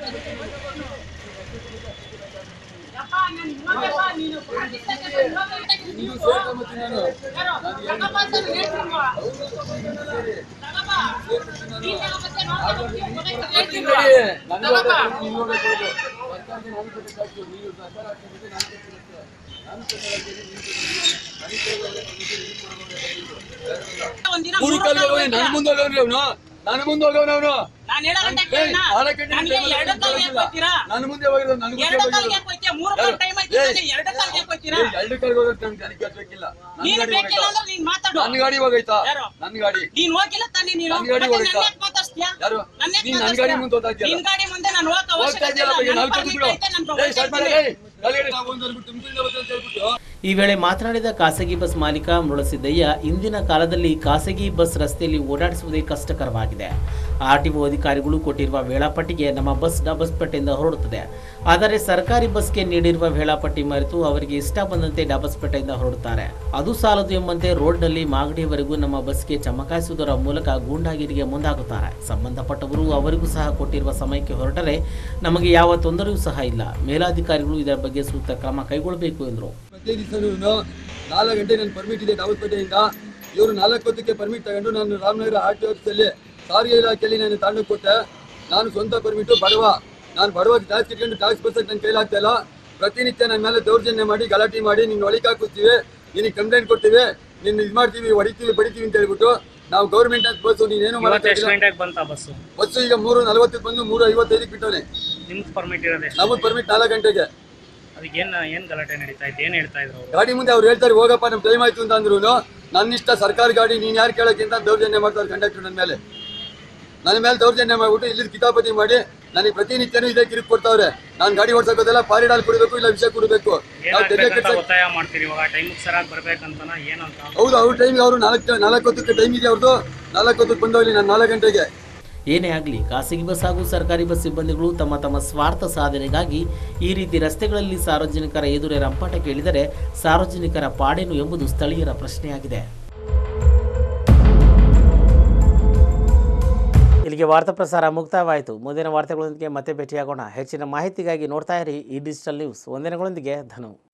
ನಾನು ಮುಂದೆ ಹೋಗವ್ರಿ ಅವನು ನಾನು ಮುಂದೆ ಹೋಗವ್ನ ಅವನು ನಾನು ಹೇಳೋ ಗಂಟೆ ಕೇಳ್ನಾ? ನನಗೆ ಎರಡು ಕಾಲ್ಗೆ ಯಾಕ್ ಹೋಗ್ತೀರಾ? ನಾನು ಮುಂದೆ ಹೋಗಿರೋದು ನನಗೂ ಎರಡು ಕಾಲ್ಗೆ ಯಾಕ್ ಹೋಗ್ತೀಯ? ಮೂರು ಕಾಲ್ time ಆಯ್ತು ನನಗೆ, ಎರಡು ಕಾಲ್ಗೆ ಯಾಕ್ ಹೋಗ್ತೀರಾ? ಎರಡು ಕಾಲ್ಗೆ ಹೋಗೋದು ನನಗೆ ನನಗೆ ಕೇಳ್ಬೇಕಿಲ್ಲ ನನ್ನ ನೀನು ಗಾಡಿ ಬೇಕಿಲ್ಲ ಹೋಗೈತಾ ಅಂದ್ರೆ ನೀನ್ ಮಾತಾಡು. ನನ್ನ ಗಾಡಿ ಹೋಗೈತಾ ಯಾರು? ನನ್ನ ಗಾಡಿ ನೀನ್ ಹೋಗಿಲ್ಲ ತಾನೇ ನೀನು ನನ್ನ ಗಾಡಿ ಮತ್ತೆ ಹೋಗೈತಾ? ನನ್ನ ಯಾಕ್ ಮಾತಾಡ್ಸ್ತೀಯ? ಯಾರು? ನನ್ನ ಯಾಕ್ ನೀನ್ ನನ್ನ ಮಾತಾಡ್ಸ್ತೀಯ? ಗಾಡಿ ಮುಂದೆ ಹೋಗ್ತಾ ಇದ್ಯಲ್ಲ? ನಿನ್ ಗಾಡಿ ಮುಂದೆ ನಾನು ಹೋಗಕ್ ಹೋಗ್ತಾ ಅವಶ್ಯಕತೆ ಇದೆಯಲ್ಲ ಇಲ್ಲ. ಬಗ್ಗೆ ನನ್ನ ನಾಲ್ಕು permit ಬಿಡು ಐತೆ, ನಾನು ಏಯ್, ಸ್ಟಾರ್ಟ್ ಮಾಡಿ ಹೋಗ್ತಾ ಏಯ್, ಗಾಡಿ ನಾವು ಒಂದು ಅಂದ್ಬಿಟ್ಟು ತುಮಕೂರಿಂದ ಬರ್ತೀನಿ ಅಂತ ಹೇಳ್ಬಿಟ್ಟು ಈ ವೇಳೆ ಮಾತನಾಡಿದ ಖಾಸಗಿ ಬಸ್ ಮಾಲೀಕ ಮೃಳಸಿದ್ದಯ್ಯ ಇಂದಿನ ಕಾಲದಲ್ಲಿ ಖಾಸಗಿ ಬಸ್ ರಸ್ತೆಯಲ್ಲಿ ಓಡಾಡಿಸುವುದೇ ಕಷ್ಟಕರವಾಗಿದೆ ಆರ್ಟಿಒ ಅಧಿಕಾರಿಗಳು ಕೊಟ್ಟಿರುವ ವೇಳಾಪಟ್ಟಿಗೆ ನಮ್ಮ ಬಸ್ ಡಬಸ್ಪೇಟೆಯಿಂದ ಹೊರಡುತ್ತದೆ ಆದರೆ ಸರ್ಕಾರಿ ಬಸ್ಗೆ ನೀಡಿರುವ ವೇಳಾಪಟ್ಟಿ ಮರೆತು ಅವರಿಗೆ ಇಷ್ಟ ಬಂದಂತೆ ಡಬಸ್ಪೇಟೆಯಿಂದ ಹೊರಡುತ್ತಾರೆ ಅದು ಸಾಲದು ಎಂಬಂತೆ ರೋಡ್ನಲ್ಲಿ ಮಾಗಡಿಯವರೆಗೂ ನಮ್ಮ ಬಸ್ಗೆ ಚಮಕಾಯಿಸುವುದರ ಮೂಲಕ ಗೂಂಡಾಗಿರಿಗೆ ಮುಂದಾಗುತ್ತಾರೆ ಸಂಬಂಧಪಟ್ಟವರು ಅವರಿಗೂ ಸಹ ಕೊಟ್ಟಿರುವ ಸಮಯಕ್ಕೆ ಹೊರಟರೆ ನಮಗೆ ಯಾವ ತೊಂದರೆಯೂ ಸಹ ಇಲ್ಲ ಮೇಲಾಧಿಕಾರಿಗಳು ಇದರ ಬಗ್ಗೆ ಸೂಕ್ತ ಕ್ರಮ ಕೈಗೊಳ್ಳಬೇಕು ಎಂದರು ಪ್ರತಿ ದಿವಸನೂ ನಾಲ್ಕು ಗಂಟೆ ನನ್ನ ಪರ್ಮಿಟ್ ಇದೆ ದಾವತ್ಪೇಟೆಯಿಂದ ಇವರು ನಾಲ್ಕು ಹೊತ್ತಿಗೆ ಪರ್ಮಿಟ್ ತಗೊಂಡು ನಾನು ರಾಮನಗರ ಆರ್ ಟಿ ಆಫೀಸಲ್ಲಿ ಸಾರಿಗೆ ಇಲಾಖೆಯಲ್ಲಿ ನಾನು ತಾಂಡು ಕೊಟ್ಟೆ ನಾನು ಸ್ವಂತ ಪರ್ಮಿಟು ಬಡವ ನಾನು ಬಡವ ಟ್ಯಾಕ್ಸ್ ಇಟ್ಕೊಂಡು ಟ್ಯಾಕ್ಸ್ ಬರ್ಸಕ್ಕೆ ನನ್ನ ಕೈಲಾಗ್ತಾ ಇಲ್ಲ ಪ್ರತಿನಿತ್ಯ ನನ್ನ ಮೇಲೆ ದೌರ್ಜನ್ಯ ಮಾಡಿ ಗಲಾಟೆ ಮಾಡಿ ನಿನ್ನ ಒಳಗೆ ಹಾಕಿಸ್ತೀವಿ ನಿನಗೆ ಕಂಪ್ಲೇಂಟ್ ಕೊಡ್ತೀವಿ ನಿನ್ನ ಇದು ಮಾಡ್ತೀವಿ ಹೊಡಿತೀವಿ ಬಡಿತೀವಿ ಅಂತ ಹೇಳ್ಬಿಟ್ಟು ನಾವು ಗೌರ್ಮೆಂಟ್ ಆಗಿ ಬಸ್ಸು ನೀನೇನು ಮಾಡೋಕ್ಕಾಗಿಲ್ಲ ಬಂತ ಬಸ್ಸು ಬಸ್ಸು ಈಗ ಮೂರು ನಲವತ್ತಕ್ಕೆ ಬಂದು ಮೂರು ಐವತ್ತೈದಕ್ಕೆ ಬಿಟ್ಟವನೆ ನಿಮ್ದು ಪರ್ಮಿಟ್ ಇರೋದು ಎಷ್ಟು ನಮಗೆ ಪರ್ಮಿಟ್ ನಾಲ್ಕು ಗಂಟೆಗೆ ಅದಕ್ಕೆ ಏನ್ ಏನ್ ಗಲಾಟೆ ನಡೀತಾ ಇತ್ತು ಏನ್ ಹೇಳ್ತಾ ಇದ್ರು ಅವ್ರು? ಗಾಡಿ ಮುಂದೆ ಅವ್ರು ಹೇಳ್ತಾರೆ ಹೋಗಪ್ಪ ನಮ್ ಟೈಮ್ ಆಯ್ತು ಅಂತ ಅಂದ್ರು ನನ್ನಿಷ್ಟ ಸರ್ಕಾರಿ ಗಾಡಿ ನೀನು ಯಾರು ಕೇಳೋಕ್ಕಿಂತ ದೌರ್ಜನ್ಯ ಮಾಡ್ತಾರೆ ಕಂಡಕ್ಟರ್ ನನ್ನ ಮೇಲೆ ನನ್ನ ಮೇಲೆ ದೌರ್ಜನ್ಯ ಮಾಡ್ಬಿಟ್ಟು ಇಲ್ಲಿ ಕಿತಾಪತಿ ಮಾಡಿ ನನಗೆ ಪ್ರತಿನಿತ್ಯನೂ ಇದೇ ಕಿರಿಕ್ ಕೊಡ್ತಾವ್ರೆ ನಾನು ಗಾಡಿ ಓಡ್ಸೋಕೋದೆಲ್ಲ ಪಾರಿಡಾಲ್ ಕುಡಿಬೇಕು ಇಲ್ಲ ವಿಷ ಕುಡಿಬೇಕು ನಾವು ತೆಗೆ ಏನಾಗ್ಬೇಕಂತ ಕಟ್ಸಕ್ ಒತ್ತಾಯ ಮಾಡ್ತೀರಿ ಇವಾಗ ಟೈಮಿಗೆ ಸರಿಯಾಗಿ ಬರ್ಬೇಕಂತನ ಏನಂತ ಹೌದು ಅವ್ರ ಟೈಮ್ಗೆ ಅವರು ನಾಲ್ಕು ನಾಲ್ಕು ಹೊತ್ತಕ್ಕೆ ಟೈಮ್ ಇದೆ ಅವ್ರದ್ದು ನಾಲ್ಕು ಹೊತ್ತಕ್ಕೆ ಬಂದೋಗ್ಲಿ ನಾನು ನಾಲ್ಕು ಗಂಟೆಗೆ ಏನೇ ಆಗಲಿ ಖಾಸಗಿ ಬಸ್ ಹಾಗೂ ಸರ್ಕಾರಿ ಬಸ್ ಸಿಬ್ಬಂದಿಗಳು ತಮ್ಮ ತಮ್ಮ ಸ್ವಾರ್ಥ ಸಾಧನೆಗಾಗಿ ಈ ರೀತಿ ರಸ್ತೆಗಳಲ್ಲಿ ಸಾರ್ವಜನಿಕರ ಎದುರೇ ರಂಪಾಟ ಕೇಳಿದರೆ ಸಾರ್ವಜನಿಕರ ಪಾಡೇನು ಎಂಬುದು ಸ್ಥಳೀಯರ ಪ್ರಶ್ನೆಯಾಗಿದೆ ಇಲ್ಲಿಗೆ ವಾರ್ತಾ ಪ್ರಸಾರ ಮುಕ್ತಾಯವಾಯಿತು ಮುಂದಿನ ವಾರ್ತೆಗಳೊಂದಿಗೆ ಮತ್ತೆ ಭೇಟಿಯಾಗೋಣ ಹೆಚ್ಚಿನ ಮಾಹಿತಿಗಾಗಿ ನೋಡ್ತಾ ಇರಿ ಈ ಡಿಜಿಟಲ್ ನ್ಯೂಸ್ ವಂದನೆಗಳೊಂದಿಗೆ ಧನು